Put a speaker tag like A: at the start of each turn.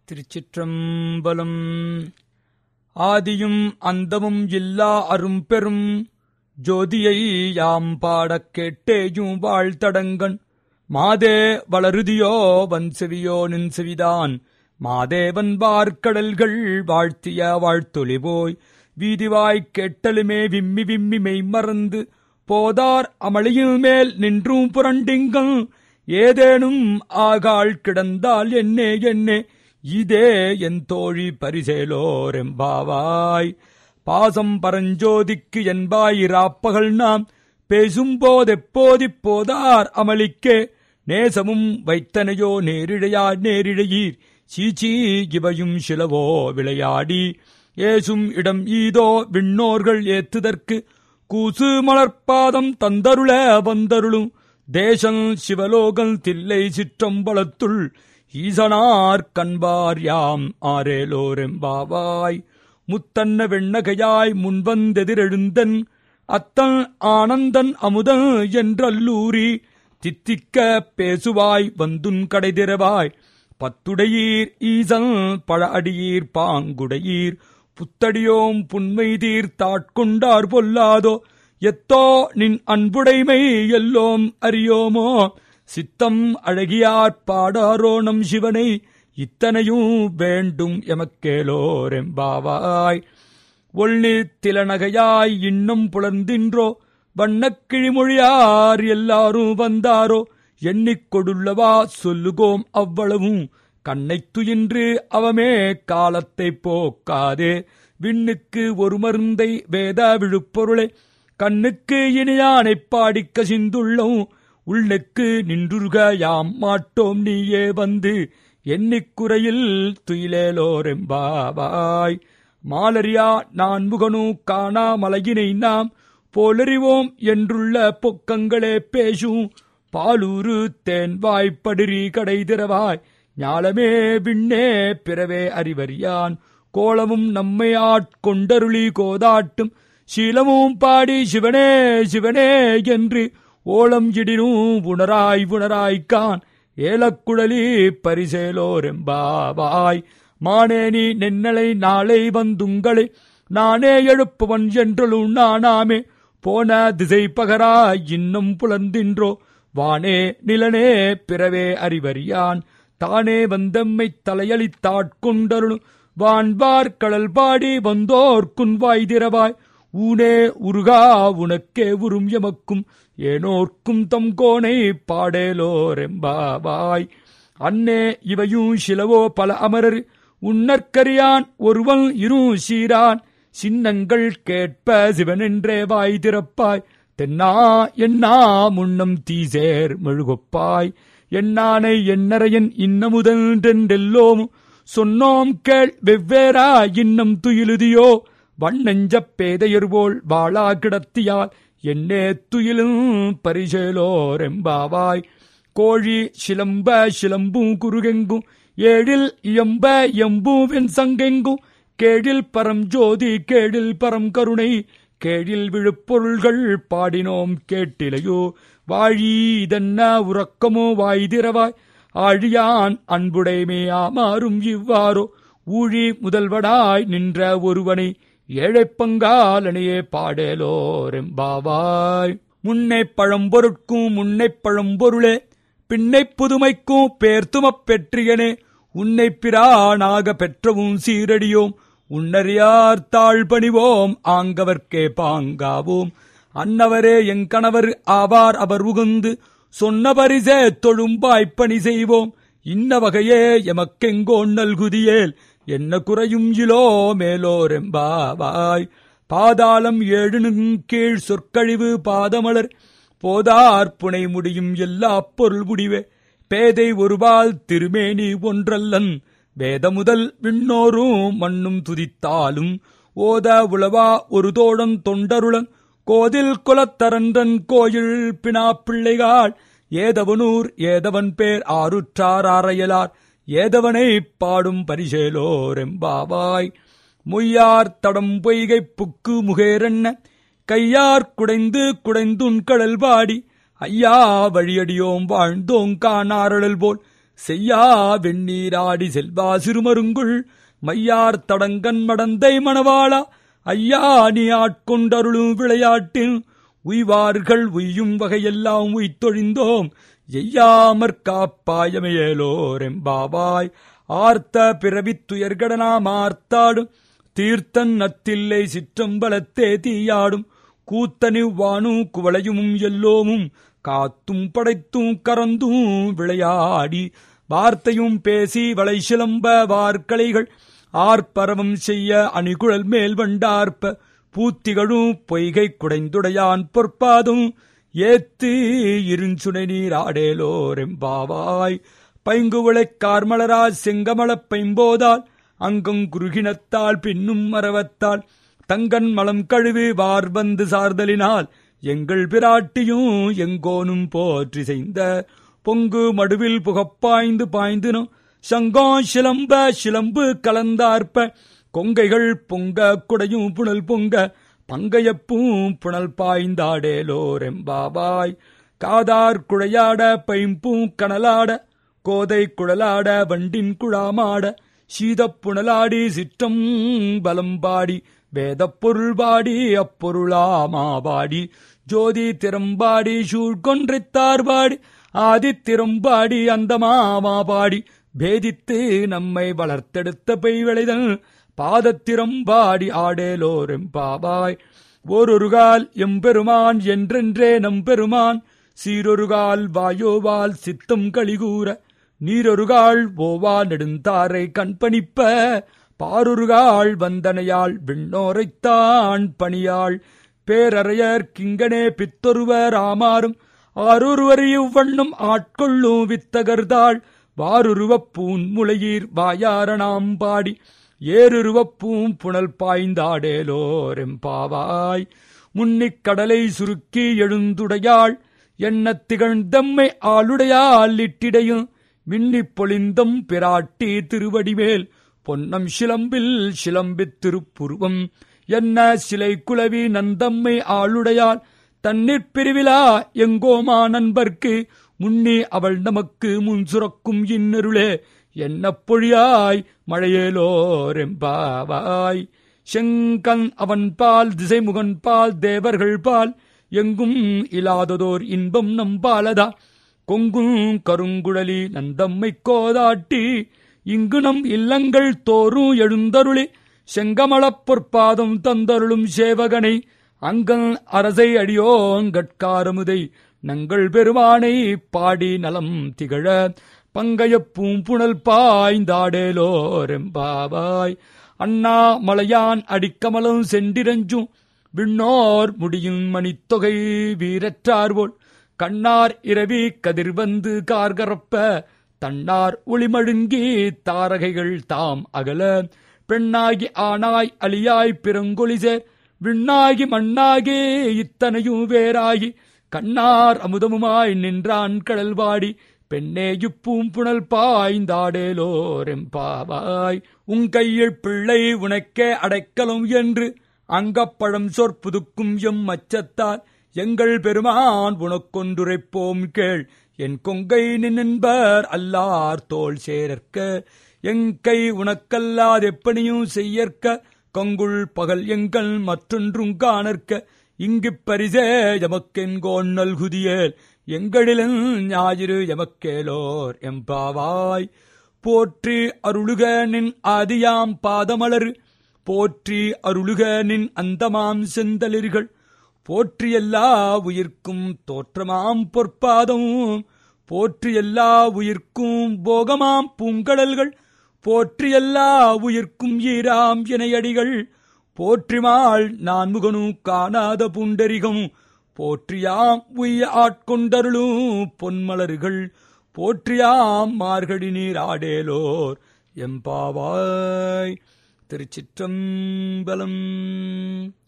A: திருச்சிற்றம்பலம் ஆதியும் அந்தமும் இல்லா அரும்பெரும் ஜோதியை யாம் பாடக் கேட்டேயும் வாழ்த்தடங்கண் மாதே வளருதியோ வன் செவியோ நின் செவிதான் மாதேவன் பார்க்கடல்கள் வாழ்த்திய வாழ்த்தொளி போய் வீதிவாய்க் கேட்டலுமே விம்மி விம்மி மெய்மறந்து போதார் அமளியில் மேல் நின்றும் புரண்டிங்கம் ஏதேனும் ஆகாள் கிடந்தால் என்னே என்னே இதே என் தோழி பரிசேலோரெம்பாவாய் பாசம் பரஞ்சோதிக்கு என்பாயிராப்பகல் நாம் பேசும்போதெப்போதிப் போதார் அமளிக்கே நேசமும் வைத்தனையோ நேரிழையா நேரிழையீர் சீச்சி இவையும் சிலவோ விளையாடி ஏசும் இடம் ஈதோ விண்ணோர்கள் ஏத்துதற்கு கூசு மலர்பாதம் தந்தருள வந்தருளும் தேசம் சிவலோகல் தில்லை சிற்றம்பலத்துள் ஈசனார் கண்பார் யாம் ஆரேலோரெம்பாவாய் முத்தன்ன வெண்ணகையாய் முன்வந்தெதிரெழுந்தன் அத்தன் ஆனந்தன் அமுதன் என்றல்லூரி தித்திக்க பேசுவாய் வந்துன் கடைதிரவாய் பத்துடையீர் ஈசன் பழ அடியீர் பாங்குடையீர் புத்தடியோம் புன்மை தீர்த்தாட்கொண்டார் பொல்லாதோ எத்தோ நின் அன்புடைமை எல்லோம் அறியோமோ சித்தம் அழகியார் பாடாரோ நம் சிவனை இத்தனையும் வேண்டும் எமக்கேலோரெம்பாவாய் ஒள்ளி திலநகையாய் இன்னும் புலர்ந்தின்றோ வண்ணக் கிழிமொழியார் எல்லாரும் வந்தாரோ எண்ணிக் கொடுள்ளவா சொல்லுகோம் அவ்வளவும் கண்ணைத் துயின்று அவமே காலத்தைப் போக்காதே விண்ணுக்கு ஒரு மருந்தை வேத விழுப்பொருளை கண்ணுக்கு இனியானைப் பாடிக் கசிந்துள்ளோம் உள்ளுக்கு நின்றுருக யாம் மாட்டோம் நீயே வந்து எண்ணிக்குறையில் துயிலேலோரெம்பாவாய் மாலரியா நான் முகனு காணா மலையினை நாம் போலறிவோம் என்றுள்ள பொக்கங்களே பேசும் பாலூரு தேன் வாய்ப்படுரி கடை திறவாய் ஞாலமே விண்ணே பிறவே அறிவறியான் கோலமும் நம்மை ஆட்கொண்டருளி கோதாட்டும் சீலமும் பாடி சிவனே சிவனே என்று ஓலம் இடினும் உணராய் உணராய்க்கான் ஏலக்குழலி பரிசேலோரெம்பாவாய் மானேனி நென்னலை நாளை வந்துங்களை நானே எழுப்புவன் என்றலும் நானாமே போன திசை பகரா இன்னும் புலந்தின்றோ வானே நிலனே பிறவே அறிவறியான் தானே வந்தம்மை தலையளித்தாட்கொண்டருளும் வான்பார் கடல் பாடி வந்தோர் குன்வாய் திரவாய் ஊனே உருகா உனக்கே உரும் எமக்கும் ஏனோர்க்கும் தம் கோனை பாடேலோரெம்பாவாய் அன்னே இவையும் சிலவோ பல அமரர் உன்னற்கரியான் ஒருவன் இரு சீரான் சின்னங்கள் கேட்ப சிவனென்றே வாய் திறப்பாய் தென்னா என்னா முன்னம் தீசேர் மெழுகொப்பாய் என்னானை எண்ணறையன் இன்னமுதன்றெல்லோம் சொன்னோம் கேள் வெவ்வேறா இன்னம் துயிலுதியோ வண்ணெஞ்சப் பேதையர்போல் வாழா கிடத்தியால் என்னே துயிலும் பரிசேலோரெம்பாவாய் கோழி சிலம்ப சிலம்பும் குருகெங்கும் ஏழில் இயம்ப எம்பும் வெண் சங்கெங்கும் கேழில் பரம் ஜோதி கேழில் பரம் கருணை கேழில் விழுப்பொருள்கள் பாடினோம் கேட்டிலையோ வாழி இதென்ன உறக்கமோ வாய் திறவாய் ஆழியான் அன்புடைமே ஆமாறும் இவ்வாறோ ஊழி முதல்வடாய் நின்ற ஒருவனை ஏழைப் பங்காலனையே பாடேலோரெம்பாவாய் முன்னை பழம்பொருட்கும் முன்னை பழம்பொருளே பின்னை புதுமைக்கும் பேர்த்துமப் பெற்றியனே உன்னை பிரானாக பெற்றவும் சீரடியோம் உன்னறியார் தாழ் பணிவோம் ஆங்கவர்க்கே பாங்காவோம் அன்னவரே என் கணவர் ஆவார் அவர் உகுந்து சொன்ன பரிசே தொழும்பாய்ப்பணி செய்வோம் இன்ன வகையே எமக்கெங்கோ நல்குதியேல் என்ன குறையும் இலோ மேலோரெம்பாவாய் பாதாளம் ஏழுனும் கீழ் சொற்கழிவு பாதமலர் போதார் புனை முடியும் எல்லா பொருள் முடிவே பேதை ஒருபால் திருமேனி ஒன்றல்லன் வேத முதல் விண்ணோரும் மண்ணும் துதித்தாலும் ஓத உளவா ஒரு தோழன் தொண்டருளன் கோதில் குலத்தரன்றன் கோயில் பினா பிள்ளைகாள் ஏதவனூர் ஏதவன் பேர் ஆருற்றார் ஆரையலார் ஏதவனை பாடும் பரிசேலோரெம்பாவாய் மொய்யார் தடம் பொய்கை புக்கு முகேரென்ன கையார் குடைந்து குடைந்துன் கடல் பாடி ஐயா வழியடியோம் வாழ்ந்தோங் காணாரழல் போல் செய்யா வெந்நீராடி செல்வா சிறுமருங்குள் மையார் தடங்கன் மடந்தை மணவாளா ஐயா நீ ஆட்கொண்டருளும் விளையாட்டில் உய்வார்கள் உய்யும் வகையெல்லாம் உய்த்தொழிந்தோம் எய்யாமற் காப்பாயமையலோரெம்பாவாய் ஆர்த்த பிறவித் துயர்கடனாம் ஆர்த்தாடும் தீர்த்தன் நத்தில்லை சிற்றம்பலத்தே தீயாடும் கூத்தனிவ் வானும் குவளையும் எல்லோமும் காத்தும் படைத்தும் கறந்தும் விளையாடி வார்த்தையும் பேசி வளை சிலம்ப வார்கலைகள் ஆர்ப்பரவம் செய்ய அணிகுழல் மேல் வண்டார்ப்ப பூத்திகளும் பொய்கை குடைந்துடையான் பொற்பாதும் ஏத்து இருஞ்சுனை நீராடேலோரெம்பாவாய் பைங்குவளைக் கார்மலரா செங்கமலப் பைம்போதால் அங்கும் குறுகினத்தால் பின்னும் மரவத்தால் தங்கன் மலம் கழுவி வார் வந்து சார்தலினால் எங்கள் பிராட்டியும் எங்கோனும் போற்றி செய்த பொங்கு மடுவில் புகப்பாய்ந்து பாய்ந்தினும் சங்கோ சிலம்ப சிலம்பு கலந்தார்ப்ப கொங்கைகள் பொங்க குடையும் புனல் பொங்க பங்கையப்பும் புனல் பாய்ந்தாடேலோரெம்பாவாய் காதார் குழையாட பைம்பூம் கனலாட கோதை குழலாட வண்டின் குழாமாட சீதப் புனலாடி சிற்றம் பலம்பாடி வேதப் பொருள் பாடி அப்பொருளாமாபாடி ஜோதி திறம்பாடி சூழ்கொன்றைத்தார் பாடி ஆதித்திறம்பாடி அந்த மாமாபாடி பேதித்து நம்மை வளர்த்தெடுத்த பெய்வளைதல் பாதத்திறம்பாடி ஆடேலோரெம்பாவாய் ஓரொருகால் எம்பெருமான் என்றென்றே நம்பெருமான் சீரொருகால் வாயோவால் சித்தம் கழிகூற நீரொருகாள் ஓவா நெடுந்தாரை கண்பணிப்ப பாரொருகாள் வந்தனையாள் விண்ணோரைத்தான் பணியாள் பேரறையர் கிங்கனே பித்தொருவர் ஆமாறும் ஆரொருவர் இவ்வண்ணம் ஆட்கொள்ளும் வித்தகர்தாள் வாருருவப் பூன் முளையீர் வாயாரணாம் பாடி ஏருருவப்பூம் புனல் பாய்ந்தாடேலோரெம்பாவாய் முன்னிக் கடலை சுருக்கி எழுந்துடையாள் எண்ணத் திகழ்ந்தம்மை ஆளுடையாள் இட்டிடையும் மின்னிப் பொழிந்தம் பிராட்டி திருவடிமேல் பொன்னம் சிலம்பில் சிலம்பித் திருப்புருவம் என்ன சிலை குலவி நந்தம்மை ஆளுடையாள் தண்ணீர் பிரிவிலா எங்கோமா நண்பர்க்கு முன்னே அவள் நமக்கு முன் சுரக்கும் இன்னருளே என்ன பொழியாய் மழையேலோரெம்பாவாய் செங்கன் அவன் பால் திசைமுகன் பால் தேவர்கள் பால் எங்கும் இலாததோர் இன்பம் நம்பாலதா கொங்கும் கருங்குழலி நந்தம்மை கோதாட்டி இங்கு நம் இல்லங்கள் தோறும் எழுந்தருளி செங்கமலப் பொற்பாதம் தந்தருளும் சேவகனை அங்கன் அரசை அடியோங்கட்காரமுதை நங்கள் பெருமானை பாடி நலம் திகழ பங்கைய பூம்புணல் பாய்ந்தாடேலோரெம்பாவாய் அண்ணா மலையான் அடிக்கமலம் சென்றிரஞ்சும் விண்ணோர் முடியும் மணித்தொகை வீரற்றார்போல் கண்ணார் இரவி கதிர் வந்து கார்கரப்ப தன்னார் ஒளிமழுங்கி தாரகைகள் தாம் அகல பெண்ணாகி ஆனாய் அலியாய் பிறங்கொலிசேர் விண்ணாகி மண்ணாகி இத்தனையும் வேறாகி கண்ணார் அமுதமுமாய் நின்றான் கடல்வாடி பெண்ணேயுப்பூம் புனல் பாய்ந்தாடேலோரெம்பாவாய் உங்கையில் பிள்ளை உனக்கே அடைக்கலம் என்று அங்கப்பழம் சொற்புதுக்கும் எம் அச்சத்தால் எங்கள் பெருமான் உனக்கொன்றுரைப்போம் கேள் என் கொங்கை நின்பர் அல்லார் தோல் சேரற்க எங்கை உனக்கல்லாதெப்பனியும் செய்யற்க கொங்குள் பகல் எங்கள் மற்றொன்றும் காணற்க இங்குப் பரிசே எமக்கென்கோன் நல்குதியேல் எங்களிலும் ஞாயிறு எமக்கேலோர் எம்பாவாய் போற்றி அருளுக நின் ஆதியாம் பாதமலர் போற்றி அருளுக நின் அந்தமாம் செந்தளிர்கள் போற்றி எல்லா உயிர்க்கும் தோற்றமாம் பொற்பாதம் போற்றி எல்லா உயிர்க்கும் போகமாம் பூங்கடல்கள் போற்றி எல்லா உயிர்க்கும் ஈராம் இணையடிகள் போற்றிமாள் நான்முகனும் காணாத புண்டரிகம் போற்றியாம் உய்ய ஆட்கொண்டருளும் பொன்மலர்கள் போற்றியாம் மார்கழி நீர் ஆடேலோர் எம்பாவாய் திருச்சிற்றம்பலம்